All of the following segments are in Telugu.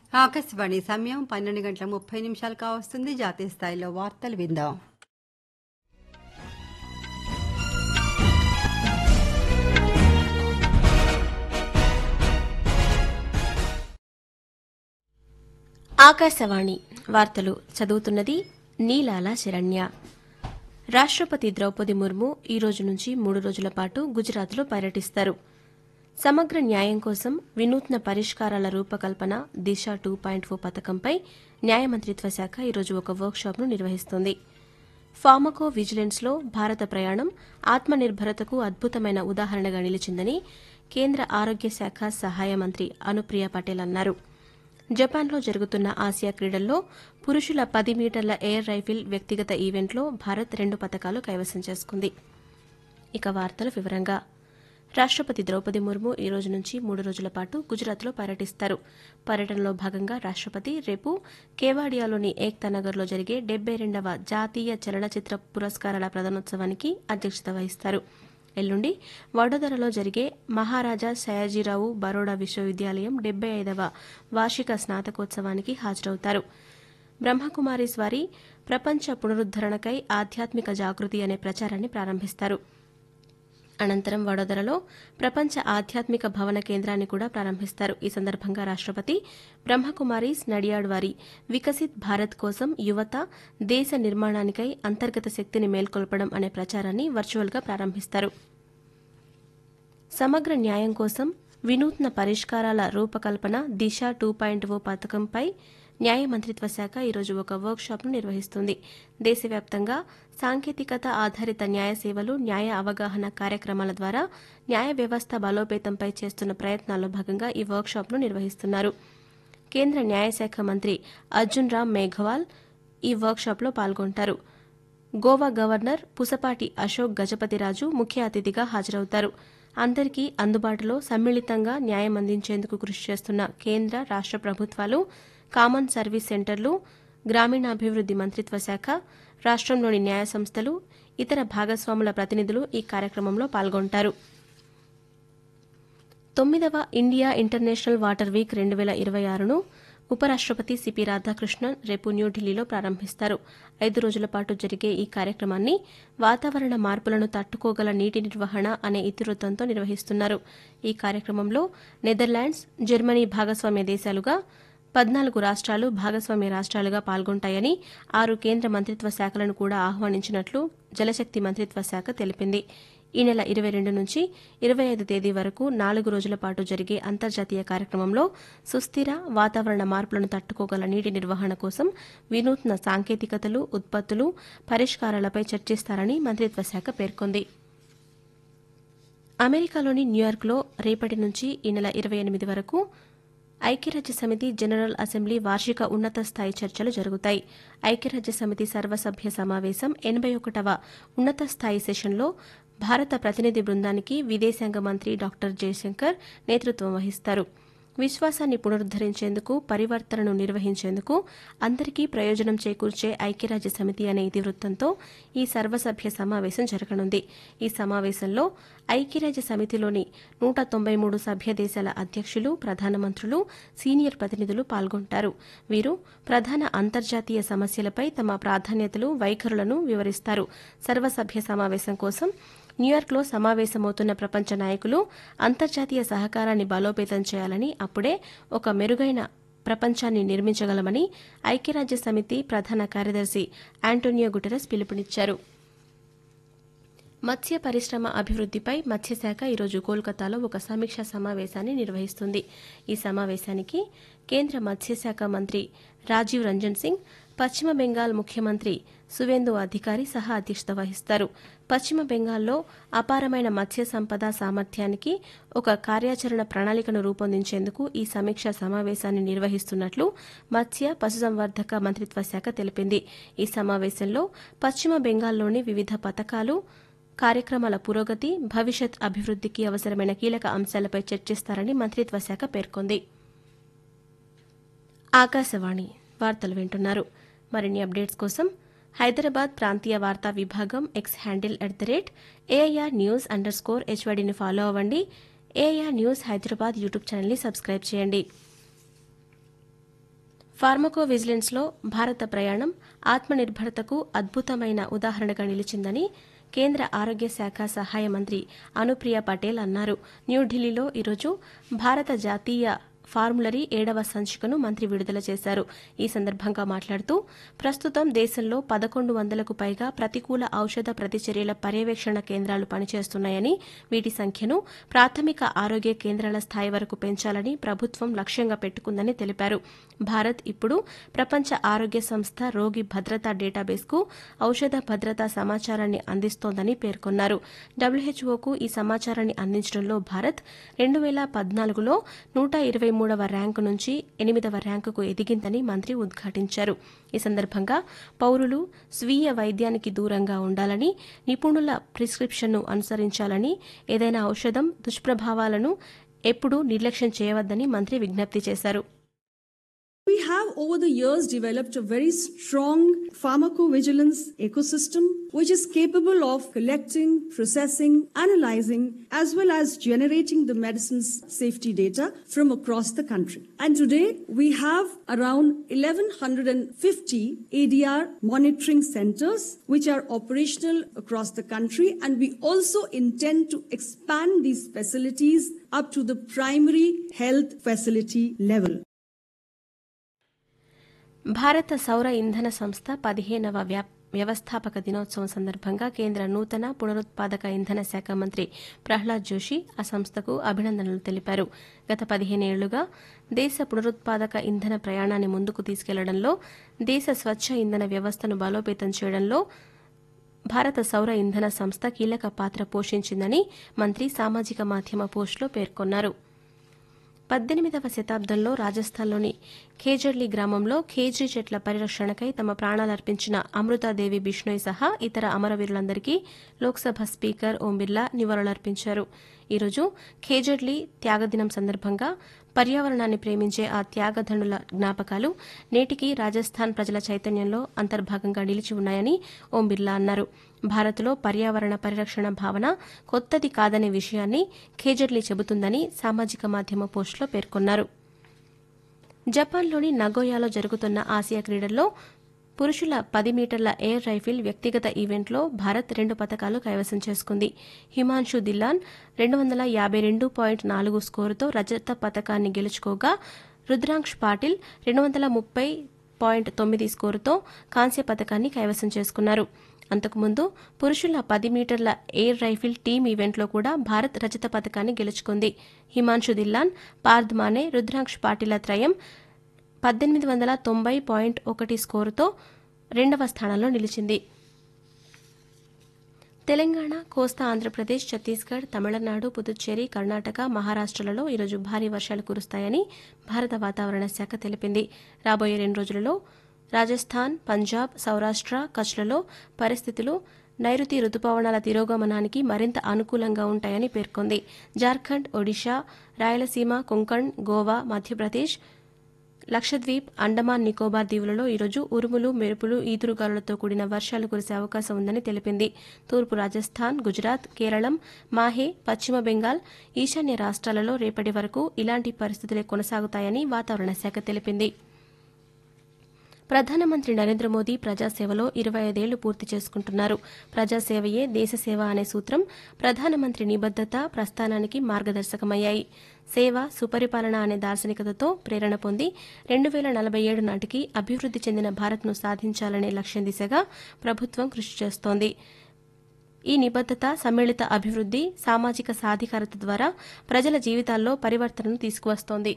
ఆకాశవాణి సమయం పన్నెండు గంటల ముప్పై నిమిషాలు కావస్తుంది జాతీయ స్థాయిలో వార్తలు విందాం ఆకాశవాణి వార్తలు చదువుతున్నది నీలాల శరణ్య రాష్ట్రపతి ద్రౌపది ముర్ము ఈ రోజు నుంచి మూడు రోజుల పాటు గుజరాత్లో పర్యటిస్తారు సమగ్ర న్యాయం కోసం వినూత్న పరిష్కారాల రూపకల్పన దిశ టూ పాయింట్ ఓ పథకంపై న్యాయ మంత్రిత్వ శాఖ ఈరోజు ఒక వర్క్షాప్ను నిర్వహిస్తోంది ఫార్మకో విజిలెన్స్లో భారత ప్రయాణం ఆత్మనిర్భరతకు అద్భుతమైన ఉదాహరణగా నిలిచిందని కేంద్ర ఆరోగ్య శాఖ సహాయ మంత్రి అనుప్రియ పటేల్ అన్నారు జపాన్లో జరుగుతున్న ఆసియా క్రీడల్లో పురుషుల పది మీటర్ల ఎయిర్ రైఫిల్ వ్యక్తిగత ఈవెంట్లో భారత్ రెండు పతకాలు కైవసం చేసుకుంది ఇక వార్తల వివరంగా రాష్ట్రపతి ద్రౌపది ముర్ము ఈ రోజు నుంచి మూడు రోజుల పాటు గుజరాత్లో పర్యటిస్తారు పర్యటనలో భాగంగా రాష్ట్రపతి రేపు కేవాడియాలోని ఏక్తా నగర్లో జరిగే డెబ్బై రెండవ జాతీయ చలనచిత్ర పురస్కారాల ప్రదానోత్సవానికి అధ్యక్షత వహిస్తారు ఎల్లుండి వడోదరలో జరిగే మహారాజా సయాజీరావు బరోడా విశ్వవిద్యాలయం డెబ్బై ఐదవ వార్షిక స్నాతకోత్సవానికి హాజరవుతారు బ్రహ్మకుమారీస్ వారి ప్రపంచ పునరుద్దరణకై ఆధ్యాత్మిక జాగృతి అనే ప్రచారాన్ని ప్రారంభిస్తారు అనంతరం వడోదరలో ప్రపంచ ఆధ్యాత్మిక భవన కేంద్రాన్ని కూడా ప్రారంభిస్తారు ఈ సందర్భంగా రాష్ట్రపతి బ్రహ్మకుమారీస్ నడియాడ్ వారి వికసిత్ భారత్ కోసం యువత దేశ నిర్మాణానికై అంతర్గత శక్తిని మేల్కొల్పడం అనే ప్రచారాన్ని వర్చువల్గా ప్రారంభిస్తారు సమగ్ర న్యాయం కోసం వినూత్న పరిష్కారాల రూపకల్పన దిశ టూ పాయింట్ ఓ పథకంపై న్యాయ మంత్రిత్వ శాఖ ఈరోజు ఒక వర్క్షాప్ను నిర్వహిస్తుంది దేశవ్యాప్తంగా సాంకేతికత ఆధారిత న్యాయ సేవలు న్యాయ అవగాహన కార్యక్రమాల ద్వారా న్యాయ వ్యవస్థ బలోపేతంపై చేస్తున్న ప్రయత్నాల్లో భాగంగా ఈ వర్క్షాప్ను నిర్వహిస్తున్నారు కేంద్ర న్యాయశాఖ మంత్రి అర్జున్ రామ్ మేఘవాల్ ఈ వర్క్షాప్లో పాల్గొంటారు గోవా గవర్నర్ పుసపాటి అశోక్ గజపతిరాజు ముఖ్య అతిథిగా హాజరవుతారు అందరికీ అందుబాటులో సమ్మిళితంగా న్యాయం అందించేందుకు కృషి చేస్తున్న కేంద్ర రాష్ట ప్రభుత్వాలు కామన్ సర్వీస్ సెంటర్లు గ్రామీణాభివృద్ది మంత్రిత్వ శాఖ రాష్ట్రంలోని న్యాయ సంస్థలు ఇతర భాగస్వాముల ప్రతినిధులు ఈ కార్యక్రమంలో పాల్గొంటారు తొమ్మిదవ ఇండియా ఇంటర్నేషనల్ వాటర్ వీక్ రెండు వేల ఇరవై ఆరును ఉపరాష్ట్రపతి సిపి రాధాకృష్ణన్ రేపు న్యూఢిల్లీలో ప్రారంభిస్తారు ఐదు రోజుల పాటు జరిగే ఈ కార్యక్రమాన్ని వాతావరణ మార్పులను తట్టుకోగల నీటి నిర్వహణ అనే ఇతివృత్తంతో నిర్వహిస్తున్నారు ఈ కార్యక్రమంలో నెదర్లాండ్స్ జర్మనీ భాగస్వామ్య దేశాలుగా పద్నాలుగు రాష్ట్రాలు భాగస్వామ్య రాష్ట్రాలుగా పాల్గొంటాయని ఆరు కేంద్ర మంత్రిత్వ శాఖలను కూడా ఆహ్వానించినట్లు జలశక్తి మంత్రిత్వ శాఖ తెలిపింది ఈ నెల ఇరవై రెండు నుంచి ఇరవై ఐదు తేదీ వరకు నాలుగు రోజుల పాటు జరిగే అంతర్జాతీయ కార్యక్రమంలో సుస్థిర వాతావరణ మార్పులను తట్టుకోగల నీటి నిర్వహణ కోసం వినూత్న సాంకేతికతలు ఉత్పత్తులు పరిష్కారాలపై చర్చిస్తారని మంత్రిత్వ శాఖ పేర్కొంది అమెరికాలోని న్యూయార్క్లో రేపటి నుంచి ఈ నెల ఇరవై ఎనిమిది వరకు ఐక్యరాజ్య సమితి జనరల్ అసెంబ్లీ వార్షిక ఉన్నత స్థాయి చర్చలు జరుగుతాయి ఐక్యరాజ్య సమితి సర్వసభ్య సమావేశం ఎనబై ఒకటవ ఉన్నత స్థాయి సెషన్లో భారత ప్రతినిధి బృందానికి విదేశాంగ మంత్రి డాక్టర్ జయశంకర్ నేతృత్వం వహిస్తారు విశ్వాసాన్ని పునరుద్దరించేందుకు పరివర్తనను నిర్వహించేందుకు అందరికీ ప్రయోజనం చేకూర్చే ఐక్యరాజ్య సమితి అనే ఇతివృత్తంతో ఈ సర్వసభ్య సమావేశం జరగనుంది ఈ సమావేశంలో ఐక్యరాజ్య సమితిలోని నూట తొంభై మూడు సభ్య దేశాల అధ్యక్షులు ప్రధానమంత్రులు సీనియర్ ప్రతినిధులు పాల్గొంటారు వీరు ప్రధాన అంతర్జాతీయ సమస్యలపై తమ ప్రాధాన్యతలు వైఖరులను వివరిస్తారు సర్వసభ్య సమావేశం కోసం న్యూయార్క్లో సమావేశమవుతున్న ప్రపంచ నాయకులు అంతర్జాతీయ సహకారాన్ని బలోపేతం చేయాలని అప్పుడే ఒక మెరుగైన ప్రపంచాన్ని నిర్మించగలమని ఐక్యరాజ్య సమితి ప్రధాన కార్యదర్శి ఆంటోనియో గుటెరస్ పిలుపునిచ్చారు మత్స్య పరిశ్రమ అభివృద్దిపై మత్స్యశాఖ ఈరోజు కోల్కతాలో ఒక సమీక్షా సమావేశాన్ని నిర్వహిస్తుంది ఈ సమావేశానికి కేంద్ర మత్స్యశాఖ మంత్రి రాజీవ్ రంజన్ సింగ్ పశ్చిమ బెంగాల్ ముఖ్యమంత్రి సువేందు అధికారి సహా అధ్యక్షత వహిస్తారు పశ్చిమ బెంగాల్లో అపారమైన మత్స్య సంపద సామర్థ్యానికి ఒక కార్యాచరణ ప్రణాళికను రూపొందించేందుకు ఈ సమీక్షా సమావేశాన్ని నిర్వహిస్తున్నట్లు మత్స్య పశుసంవర్ధక మంత్రిత్వ శాఖ తెలిపింది ఈ సమావేశంలో పశ్చిమ బెంగాల్లోని వివిధ పథకాలు కార్యక్రమాల పురోగతి భవిష్యత్ అభివృద్దికి అవసరమైన కీలక అంశాలపై చర్చిస్తారని మంత్రిత్వ శాఖ పేర్కొంది ఆకాశవాణి వార్తలు వింటున్నారు మరిన్ని అప్డేట్స్ కోసం హైదరాబాద్ ప్రాంతీయ వార్తా విభాగం X handle at the rate AIR news underscore హెచ్వైడీని ఫాలో అవ్వండి ఏఐఆర్ న్యూస్ హైదరాబాద్ యూట్యూబ్ ఛానల్ని సబ్స్క్రైబ్ చేయండి ఫార్మకో విజిలెన్స్లో భారత ప్రయాణం ఆత్మనిర్భరతకు అద్భుతమైన ఉదాహరణగా నిలిచిందని కేంద్ర ఆరోగ్య శాఖ సహాయ మంత్రి అనుప్రియ పటేల్ అన్నారు న్యూఢిల్లీలో ఈరోజు భారత జాతీయ ఫార్ములరీ ఏడవ సంచికను మంత్రి విడుదల చేశారు ఈ సందర్భంగా మాట్లాడుతూ ప్రస్తుతం దేశంలో పదకొండు వందలకు పైగా ప్రతికూల ఔషధ ప్రతిచర్యల పర్యవేక్షణ కేంద్రాలు పనిచేస్తున్నాయని వీటి సంఖ్యను ప్రాథమిక ఆరోగ్య కేంద్రాల స్థాయి వరకు పెంచాలని ప్రభుత్వం లక్ష్యంగా పెట్టుకుందని తెలిపారు భారత్ ఇప్పుడు ప్రపంచ ఆరోగ్య సంస్థ రోగి భద్రతా డేటాబేస్కు ఔషధ భద్రతా సమాచారాన్ని అందిస్తోందని పేర్కొన్నారు డబ్ల్యూహెచ్ఓకు ఈ సమాచారాన్ని అందించడంలో భారత్ రెండు వేల పద్నాలుగులో నూట ఇరవై మూడవ ర్యాంకు నుంచి ఎనిమిదవ ర్యాంకుకు ఎదిగిందని మంత్రి ఉద్ఘాటించారు ఈ సందర్భంగా పౌరులు స్వీయ వైద్యానికి దూరంగా ఉండాలని నిపుణుల ప్రిస్క్రిప్షన్ను అనుసరించాలని ఏదైనా ఔషధం దుష్ప్రభావాలను ఎప్పుడూ నిర్లక్ష్యం చేయవద్దని మంత్రి విజ్ఞప్తి చేశారు We have over the years developed a very strong pharmacovigilance ecosystem which is capable of collecting, processing, analyzing, as well as generating the medicine's safety data from across the country. And today we have around 1150 ADR monitoring centers which are operational across the country and we also intend to expand these facilities up to the primary health facility level. భారత సౌర ఇంధన సంస్థ పదిహేనవ వ్యా వ్యవస్థాపక దినోత్సవం సందర్భంగా కేంద్ర నూతన పునరుత్పాదక ఇంధన శాఖ మంత్రి ప్రహ్లాద్ జోషి ఆ సంస్థకు అభినందనలు తెలిపారు గత పదిహేనేళ్లుగా దేశ పునరుత్పాదక ఇంధన ప్రయాణాన్ని ముందుకు తీసుకెళ్లడంలో దేశ స్వచ్ఛ ఇంధన వ్యవస్థను బలోపేతం చేయడంలో భారత సౌర ఇంధన సంస్థ కీలక పాత్ర పోషించిందని మంత్రి సామాజిక మాధ్యమ పోస్టులో పేర్కొన్నారు పద్దెనిమిదవ శతాబ్దంలో రాజస్థాన్లోని ఖేజర్లీ గ్రామంలో ఖేజ్రీ చెట్ల పరిరక్షణకై తమ ప్రాణాలర్పించిన అమృతాదేవి బిష్ణోయ్ సహా ఇతర అమరవీరులందరికీ లోక్సభ స్పీకర్ ఓం బిర్లా నివాళులర్పించారు ఈరోజు ఖేజర్లీ త్యాగదినం సందర్భంగా పర్యావరణాన్ని ప్రేమించే ఆ త్యాగధనుల జ్ఞాపకాలు నేటికి రాజస్థాన్ ప్రజల చైతన్యంలో అంతర్భాగంగా నిలిచి ఉన్నాయని ఓం బిర్లా అన్నారు భారత్లో పర్యావరణ పరిరక్షణ భావన కొత్తది కాదనే విషయాన్ని ఖేజర్లీ చెబుతుందని సామాజిక మాధ్యమ పోస్టులో పేర్కొన్నారు జపాన్లోని నగోయాలో జరుగుతున్న ఆసియా క్రీడల్లో పురుషుల పది మీటర్ల ఎయిర్ రైఫిల్ వ్యక్తిగత ఈవెంట్లో భారత్ రెండు పతకాలు కైవసం చేసుకుంది హిమాన్షు దిల్లాన్ రెండు వందల యాభై రెండు పాయింట్ నాలుగు స్కోరుతో రజత పతకాన్ని గెలుచుకోగా రుద్రాంక్ష్ పాటిల్ రెండు వందల ముప్పై పాయింట్ తొమ్మిది స్కోరుతో కాంస్య పతకాన్ని కైవసం చేసుకున్నారు అంతకుముందు పురుషుల పది మీటర్ల ఎయిర్ రైఫిల్ టీమ్ ఈవెంట్లో కూడా భారత్ రజత పతకాన్ని గెలుచుకుంది హిమాన్షు దిల్లాన్ పార్థ్ మానే రుద్రాంక్ష్ పాటిల త్రయం పద్దెనిమిది వందల తొంభై పాయింట్ ఒకటి స్కోరుతో రెండవ స్థానంలో నిలిచింది తెలంగాణ కోస్తా ఆంధ్రప్రదేశ్ ఛత్తీస్గఢ్ తమిళనాడు పుదుచ్చేరి కర్ణాటక మహారాష్టలలో ఈరోజు భారీ వర్షాలు కురుస్తాయని భారత వాతావరణ శాఖ తెలిపింది రాబోయే రెండు రోజులలో రాజస్థాన్ పంజాబ్ సౌరాష్ట్ర కచ్లలో పరిస్థితులు నైరుతి రుతుపవనాల తిరోగమనానికి మరింత అనుకూలంగా ఉంటాయని పేర్కొంది జార్ఖండ్ ఒడిషా రాయలసీమ కొంకణ్ గోవా మధ్యప్రదేశ్ లక్షద్వీప్ అండమాన్ నికోబార్ దీవులలో ఈరోజు ఉరుములు మెరుపులు ఈదురుగాలులతో కూడిన వర్షాలు కురిసే అవకాశం ఉందని తెలిపింది తూర్పు రాజస్థాన్ గుజరాత్ కేరళం మాహే పశ్చిమ బెంగాల్ ఈశాన్య రాష్ట్రాలలో రేపటి వరకు ఇలాంటి పరిస్థితులే కొనసాగుతాయని వాతావరణ శాఖ తెలిపింది ప్రధానమంత్రి నరేంద్ర మోదీ ప్రజాసేవలో ఇరవై ఐదేళ్లు పూర్తి చేసుకుంటున్నారు ప్రజాసేవయే దేశసేవ అనే సూత్రం ప్రధానమంత్రి నిబద్దత ప్రస్థానానికి మార్గదర్శకమయ్యాయి సేవ సుపరిపాలన అనే దార్శనికతతో ప్రేరణ పొంది రెండు వేల నలభై ఏడు నాటికి అభివృద్ది చెందిన భారత్ను సాధించాలనే లక్ష్యం దిశగా ప్రభుత్వం కృషి చేస్తోంది ఈ నిబద్దత సమ్మిళిత అభివృద్ది సామాజిక సాధికారత ద్వారా ప్రజల జీవితాల్లో పరివర్తనను తీసుకువస్తోంది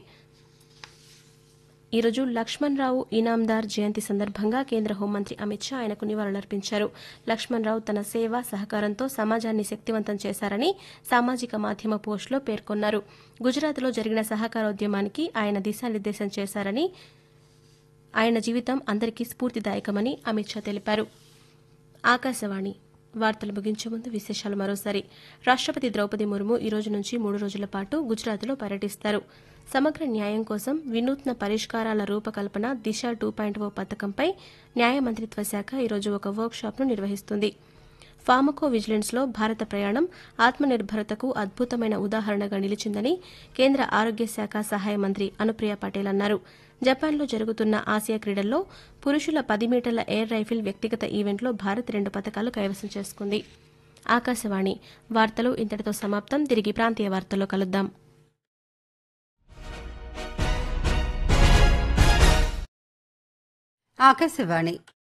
ఈరోజు లక్ష్మణ్ రావు ఇనాందార్ జయంతి సందర్భంగా కేంద్ర హోంమంత్రి అమిత్ షా ఆయనకు నివాళులర్పించారు లక్ష్మణ్ రావు తన సేవ సహకారంతో సమాజాన్ని శక్తివంతం చేశారని సామాజిక మాధ్యమ పోస్టులో పేర్కొన్నారు గుజరాత్లో జరిగిన సహకారోద్యమానికి ఆయన దిశానిర్దేశం చేశారని ఆయన జీవితం అందరికీ స్ఫూర్తిదాయకమని అమిత్ షా తెలిపారు ఆకాశవాణి వార్తలు ముగించే ముందు విశేషాలు మరోసారి రాష్టపతి ద్రౌపది ముర్ము ఈ రోజు నుంచి మూడు రోజుల పాటు గుజరాత్లో పర్యటిస్తారు సమగ్ర న్యాయం కోసం వినూత్న పరిష్కారాల రూపకల్పన దిశ టూ పాయింట్ ఓ పథకంపై న్యాయ మంత్రిత్వ శాఖ ఈరోజు ఒక వర్క్ షాప్ను నిర్వహిస్తుంది ఫార్మకో విజిలెన్స్లో భారత ప్రయాణం ఆత్మనిర్భరతకు అద్భుతమైన ఉదాహరణగా నిలిచిందని కేంద్ర ఆరోగ్య శాఖ సహాయ మంత్రి అనుప్రియ పటేల్ అన్నారు జపాన్లో జరుగుతున్న ఆసియా క్రీడల్లో పురుషుల పది మీటర్ల ఎయిర్ రైఫిల్ వ్యక్తిగత ఈవెంట్లో భారత్ రెండు పథకాలు కైవసం చేసుకుంది ఆకాశవాణి వార్తలు ఇంతటితో సమాప్తం తిరిగి ప్రాంతీయ వార్తల్లో కలుద్దాం ఆకాశవాణి